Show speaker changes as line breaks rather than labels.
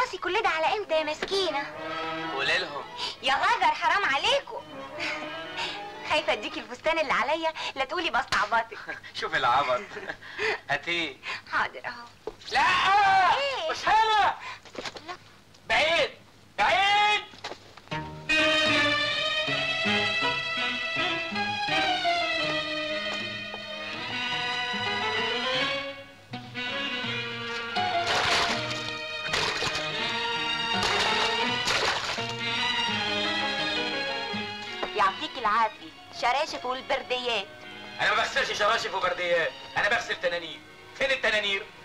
هتخلصي كل ده على امتى يا مسكينه
قولي لهم
يا غجر حرام عليكم خايفه اديكي الفستان اللي عليا لا تقولي بستعبطك
شوف العبط هاتيه
حاضر اهو
لا
إيه؟
مش هنا
لا.
بعيد بعيد
يعطيك العافيه شراشف والبرديات
انا ما بغسلش شراشف وبرديات انا بغسل تنانير فين التنانير